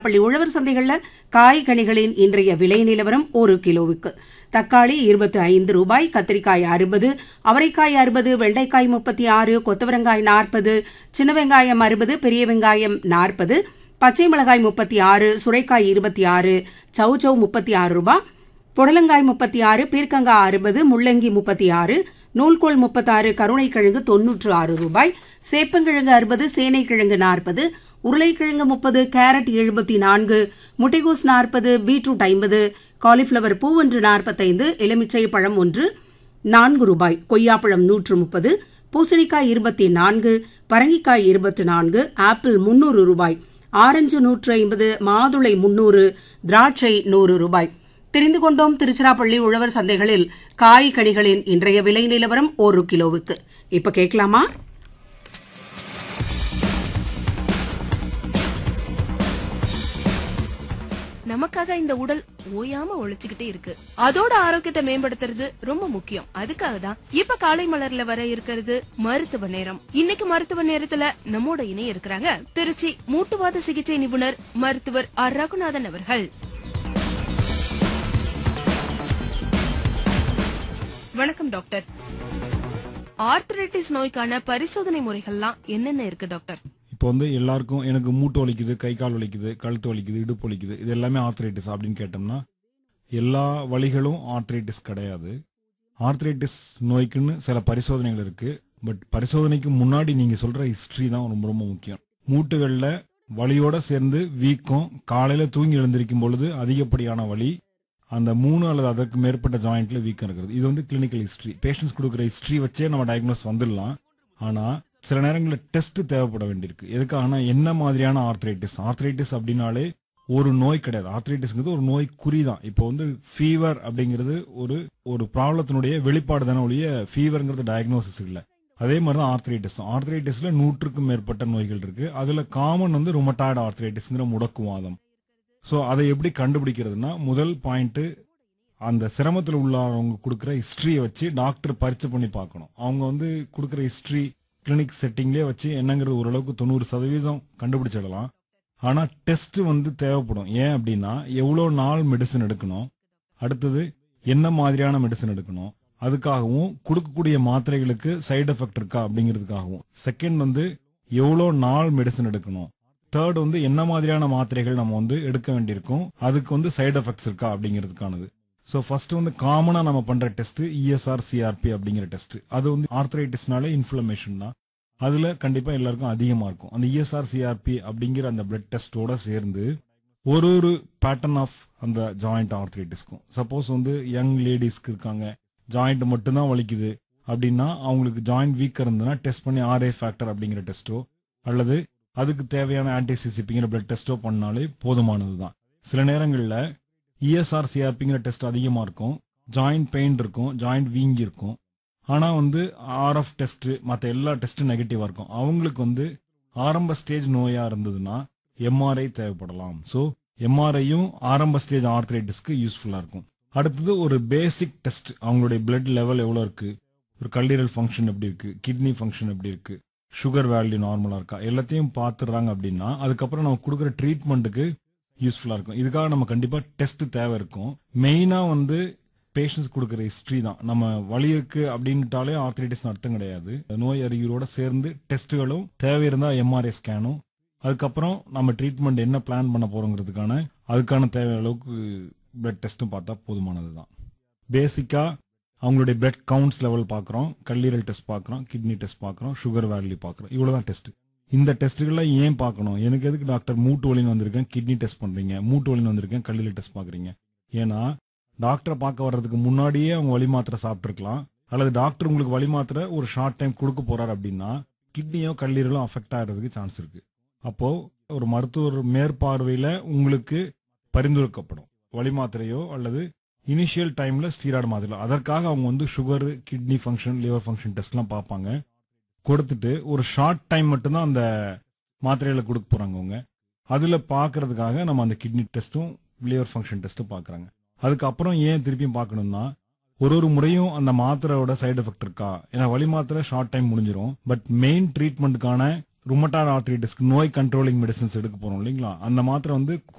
பள்ளி உழவர் சந்தைகள்ல காய்கனிகளின் இன்றைய விலை நிலவரம் ஒரு கிலோவுக்கு தக்காளி இருபத்தி ஐந்து ரூபாய் கத்திரிக்காய் அறுபது அவரைக்காய் அறுபது வெண்டைக்காய் முப்பத்தி ஆறு கொத்தவரங்காய் நாற்பது சின்ன வெங்காயம் அறுபது பெரிய வெங்காயம் நாற்பது பச்சை மிளகாய் முப்பத்தி ஆறு சுரைக்காய் இருபத்தி ஆறு சௌச்சௌ முப்பத்தி ஆறு ரூபாய் புடலங்காய் முப்பத்தி ஆறு பீர்க்கங்காய் அறுபது முள்ளங்கி முப்பத்தி ஆறு நூல்கோல் முப்பத்தாறு கருணைக்கிழங்கு தொன்னூற்று ஆறு ரூபாய் சேப்பங்கிழங்கு அறுபது சேனைக்கிழங்கு நாற்பது உருளைக்கிழங்கு முப்பது கேரட் எழுபத்தி நான்கு முட்டைகோஸ் நாற்பது பீட்ரூட் ஐம்பது காலிஃப்ளவர் பூ ஒன்று நாற்பத்தைந்து எலுமிச்சை பழம் ஒன்று நான்கு ரூபாய் கொய்யாப்பழம் நூற்று முப்பது பூசணிக்காய் இருபத்தி நான்கு பரங்கிக்காய் இருபத்தி நான்கு ஆப்பிள் முன்னூறு ரூபாய் ஆரஞ்சு நூற்று ஐம்பது மாதுளை முன்னூறு திராட்சை நூறு ரூபாய் தெரிந்து கொண்டோம் திருச்சிராப்பள்ளி உழவர் சந்தைகளில் காய்கனிகளின் இன்றைய விலை நிலவரம் ஒரு கிலோவுக்கு இப்ப கேட்கலாமா நமக்காக இந்த உடல் ஓயாம உழைச்சுக்கிட்டே இருக்கு அதோட ஆரோக்கியத்தை மேம்படுத்துறது ரொம்ப முக்கியம் அதுக்காக தான் இப்ப காலை மலர்ல வர இருக்கிறது மருத்துவ நேரம் இன்னைக்கு மருத்துவ நேரத்துல நம்மோட இணைய இருக்கிறாங்க திருச்சி மூட்டுவாத சிகிச்சை நிபுணர் மருத்துவர் ஆர் ரகுநாதன் அவர்கள் வணக்கம் டாக்டர் ஆர்த்ரைட்டிஸ் நோய்க்கான பரிசோதனை முறைகள்லாம் என்னென்ன இருக்கு டாக்டர் இப்போ வந்து எல்லாருக்கும் எனக்கு மூட்டு வலிக்குது கை கால் வலிக்குது கழுத்து வலிக்குது இடுப்பு வலிக்குது இது எல்லாமே ஆர்த்ரைட்டிஸ் அப்படின்னு கேட்டோம்னா எல்லா வலிகளும் ஆர்த்ரைட்டிஸ் கிடையாது ஆர்த்ரைட்டிஸ் நோய்க்குன்னு சில பரிசோதனைகள் இருக்கு பட் பரிசோதனைக்கு முன்னாடி நீங்க சொல்ற ஹிஸ்டரி தான் ரொம்ப ரொம்ப முக்கியம் மூட்டுகள்ல வலியோட சேர்ந்து வீக்கம் காலையில தூங்கி எழுந்திருக்கும் பொழுது அதிகப்படியான வலி அந்த மூணு அல்லது அதற்கு மேற்பட்ட ஜாயிண்ட்ல வீக்கம் இருக்கிறது இது வந்து கிளினிக்கல் ஹிஸ்டரி பேஷண்ட்ஸ் கொடுக்குற ஹிஸ்டரி வச்சே நம்ம டயக்னோஸ் வந்துடலாம் ஆனா சில நேரங்களில் டெஸ்ட் தேவைப்பட வேண்டியிருக்கு எதுக்காகனா என்ன மாதிரியான ஆர்த்ரைட்டிஸ் ஆர்த்ரைட்டிஸ் அப்படின்னாலே ஒரு நோய் கிடையாது ஆர்த்ரைட்டிஸ்ங்கிறது ஒரு நோய் குறி தான் இப்போ வந்து ஃபீவர் அப்படிங்கிறது ஒரு ஒரு ப்ராப்ளத்தினுடைய வெளிப்பாடு தானே ஒழிய ஃபீவர்ங்கிறது டயக்னோசிஸ் இல்லை அதே மாதிரி தான் ஆர்த்ரைட்டிஸ் ஆர்த்ரைட்டிஸ்ல நூற்றுக்கும் மேற்பட்ட நோய்கள் இருக்கு அதுல காமன் வந்து ருமட்டாய்டு ஆர்த்ரைட்டிஸ்ங்கிற முடக்குவாதம் ஸோ அதை எப்படி கண்டுபிடிக்கிறதுனா முதல் பாயிண்ட் அந்த சிரமத்தில் உள்ளவங்க கொடுக்குற ஹிஸ்டரியை வச்சு டாக்டர் பரிச்சை பண்ணி பார்க்கணும் அவங்க வந்து கொடுக்குற ஹிஸ்டரி கிளினிக் செட்டிங்லேயே வச்சு என்னங்கிறது ஓரளவுக்கு தொண்ணூறு சதவீதம் கண்டுபிடிச்சிடலாம் ஆனால் டெஸ்ட் வந்து தேவைப்படும் ஏன் அப்படின்னா எவ்வளோ நாள் மெடிசன் எடுக்கணும் அடுத்தது என்ன மாதிரியான மெடிசன் எடுக்கணும் அதுக்காகவும் கொடுக்கக்கூடிய மாத்திரைகளுக்கு சைடு எஃபெக்ட் இருக்கா அப்படிங்கிறதுக்காகவும் செகண்ட் வந்து எவ்வளோ நாள் மெடிசன் எடுக்கணும் தேர்ட் வந்து என்ன மாதிரியான மாத்திரைகள் நம்ம வந்து எடுக்க வேண்டியிருக்கும் அதுக்கு வந்து சைடு எஃபெக்ட்ஸ் இருக்கா அப்படிங்கிறதுக்கானது ஸோ ஃபர்ஸ்ட் வந்து காமனாக நம்ம பண்ற டெஸ்ட் இஎஸ்ஆர் சிஆர்பி அப்படிங்கிற டெஸ்ட் அது வந்து ஆர்த்ரைட்டிஸ்னாலே இன்ஃப்ளமேஷன் தான் அதுல கண்டிப்பா எல்லாருக்கும் அதிகமா இருக்கும் அந்த இஎஸ்ஆர் சிஆர்பி அப்படிங்கிற அந்த பிளட் டெஸ்டோட சேர்ந்து ஒரு ஒரு பேட்டர்ன் ஆஃப் அந்த ஜாயிண்ட் ஆர்த்ரைட்டிஸ்க்கும் சப்போஸ் வந்து யங் லேடிஸ்க்கு இருக்காங்க ஜாயிண்ட் மட்டும்தான் வலிக்குது அப்படின்னா அவங்களுக்கு ஜாயிண்ட் வீக் இருந்ததுன்னா டெஸ்ட் பண்ணி ஆர்ஏ ஃபேக்டர் அப்படிங்கிற டெஸ்ட்டோ அல்லது அதுக்கு தேவையான ஆன்டிசிசிபிங்கிற பிளட் டெஸ்ட்டோ பண்ணாலே போதுமானது தான் சில நேரங்களில் இஎஸ்ஆர் சிஆர்பிங்கிற டெஸ்ட் அதிகமாக இருக்கும் ஜாயிண்ட் பெயின் இருக்கும் ஜாயிண்ட் வீங்கி இருக்கும் ஆனால் வந்து ஆர்எஃப் டெஸ்ட் மற்ற எல்லா டெஸ்ட்டும் நெகட்டிவாக இருக்கும் அவங்களுக்கு வந்து ஆரம்ப ஸ்டேஜ் நோயாக இருந்ததுன்னா எம்ஆர்ஐ தேவைப்படலாம் ஸோ எம்ஆர்ஐயும் ஆரம்ப ஸ்டேஜ் ஆர்த்ரைட்டிஸ்க்கு யூஸ்ஃபுல்லாக இருக்கும் அடுத்தது ஒரு பேசிக் டெஸ்ட் அவங்களுடைய பிளட் லெவல் எவ்வளோ இருக்கு ஒரு கல்லீரல் ஃபங்க்ஷன் எப்படி இருக்கு கிட்னி ஃபங்க்ஷன் எப்படி இருக்கு சுகர் வேல்யூ நார்மலாக இருக்கா எல்லாத்தையும் பார்த்துடுறாங்க அப்படின்னா அதுக்கப்புறம் நம்ம கொடுக்குற ட்ரீட்மெண்ட்டுக்கு யூஸ்ஃபுல்லாக இருக்கும் இதுக்காக நம்ம கண்டிப்பாக டெஸ்ட் தேவை இருக்கும் மெயினாக வந்து பேஷண்ட்ஸ் கொடுக்குற ஹிஸ்ட்ரி தான் நம்ம வலி இருக்கு அப்படின்ட்டாலே ஆர்த்ரைட்டிஸ் அர்த்தம் கிடையாது நோய் அறிகுறியோட சேர்ந்து டெஸ்ட்டுகளும் தேவை இருந்தால் எம்ஆர்ஐ ஸ்கேனும் அதுக்கப்புறம் நம்ம ட்ரீட்மெண்ட் என்ன பிளான் பண்ண போறோங்கிறதுக்கான அதுக்கான தேவை அளவுக்கு பிளட் டெஸ்ட்டும் பார்த்தா போதுமானது தான் பேசிக்காக அவங்களுடைய பிளட் கவுண்ட்ஸ் லெவல் பார்க்குறோம் கல்லீரல் டெஸ்ட் பார்க்குறோம் கிட்னி டெஸ்ட் பார்க்குறோம் சுகர் வேல்யூ பார்க்குறோம் இவ்வளோதான் டெஸ்ட் இந்த டெஸ்ட்டுகள்லாம் ஏன் பார்க்கணும் எனக்கு எதுக்கு டாக்டர் மூட்டு வலின்னு வந்திருக்கேன் கிட்னி டெஸ்ட் பண்ணுறீங்க மூட்டு வலின்னு வந்திருக்கேன் கல்லீரல் டெஸ்ட் பார்க்குறீங்க ஏன்னா டாக்டரை பார்க்க வர்றதுக்கு முன்னாடியே அவங்க வலி மாத்திரை சாப்பிட்ருக்கலாம் அல்லது டாக்டர் உங்களுக்கு வலி மாத்திரை ஒரு ஷார்ட் டைம் கொடுக்க போறாரு அப்படின்னா கிட்னியோ கல்லீரலோ அஃபெக்ட் ஆகிறதுக்கு சான்ஸ் இருக்கு அப்போ ஒரு மருத்துவர் மேற்பார்வையில உங்களுக்கு பரிந்துரைக்கப்படும் வலி மாத்திரையோ அல்லது இனிஷியல் டைம்ல ஸ்டீராய்டு மாத்திரை அதற்காக அவங்க வந்து sugar kidney function liver function டெஸ்ட்லாம் பார்ப்பாங்க கொடுத்துட்டு ஒரு ஷார்ட் டைம் மட்டும்தான் அந்த மாத்திரைகளை கொடுக்க போறாங்க அவங்க அதுல பார்க்கறதுக்காக நம்ம அந்த கிட்னி டெஸ்ட்டும் லிவர் ஃபங்க்ஷன் டெஸ்ட்டும் பார்க்கறாங்க அதுக்கப்புறம் ஏன் திருப்பியும் பார்க்கணும்னா ஒரு ஒரு முறையும் அந்த மாத்திரையோட சைடு எஃபெக்ட் இருக்கா ஏன்னா வலி மாத்திரை ஷார்ட் டைம் முடிஞ்சிரும் பட் மெயின் ட்ரீட்மெண்ட்டுக்கான ருமட்டாய்டு ஆர்த்ரைட்டிஸ்க்கு நோய் கண்ட்ரோலிங் மெடிசன்ஸ் எடுக்க போறோம் இல்லைங்களா அந்த மாத்திரை வந்து